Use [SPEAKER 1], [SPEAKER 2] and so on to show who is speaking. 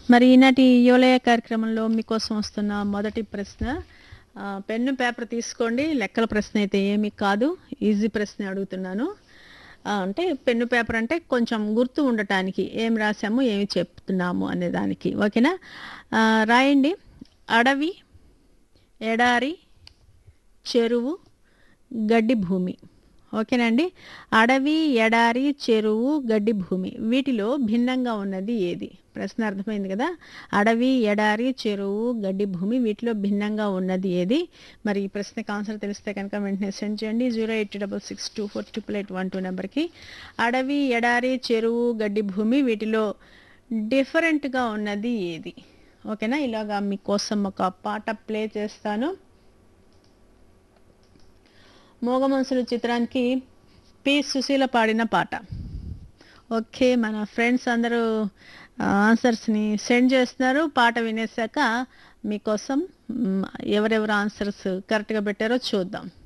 [SPEAKER 1] మరి ఈనాటి యోలయ కార్యక్రమంలో మీకోసం వస్తున్న మొదటి ప్రశ్న ఆ, పెన్ను పేపర్ తీసుకోండి లెక్కల ప్రశ్న అయితే ఏమీ కాదు ఈజీ ప్రశ్న అడుగుతున్నాను ఆ, అంటే పెన్ను పేపర్ అంటే కొంచెం గుర్తు ఉండటానికి ఏం రాసాము ఏమి చెప్తున్నాము అనే దానికి ఓకేనా ఆ, రాయండి అడవి ఎడారి చెరువు గడ్డి భూమి ఓకేనండి అడవి ఎడారి చెరువు గడ్డి భూమి వీటిలో భిన్నంగా ఉన్నది ఏది ప్రశ్న అర్థమైంది కదా అడవి ఎడారి చెరువు గడ్డి భూమి వీటిలో భిన్నంగా ఉన్నది ఏది మరి ఈ ప్రశ్నకు ఆన్సర్ తెలిస్తే కనుక వెంటనే సెండ్ చేయండి zero eight double six two four triple eight one two నెంబర్కి అడవి ఎడారి చెరువు గడ్డి భూమి వీటిలో డిఫరెంట్గా ఉన్నది ఏది ఓకేనా ఇలాగా మీకోసం ఒక పాట ప్లే చేస్తాను మోగమనసులు చిత్రానికి పి సుశీల పాడిన పాట ఓకే మన ఫ్రెండ్స్ అందరూ ఆన్సర్స్ని సెండ్ చేస్తున్నారు పాట వినేసాక మీకోసం మ్, ఎవరెవరు ఆన్సర్స్ కరెక్ట్గా పెట్టారో చూద్దాం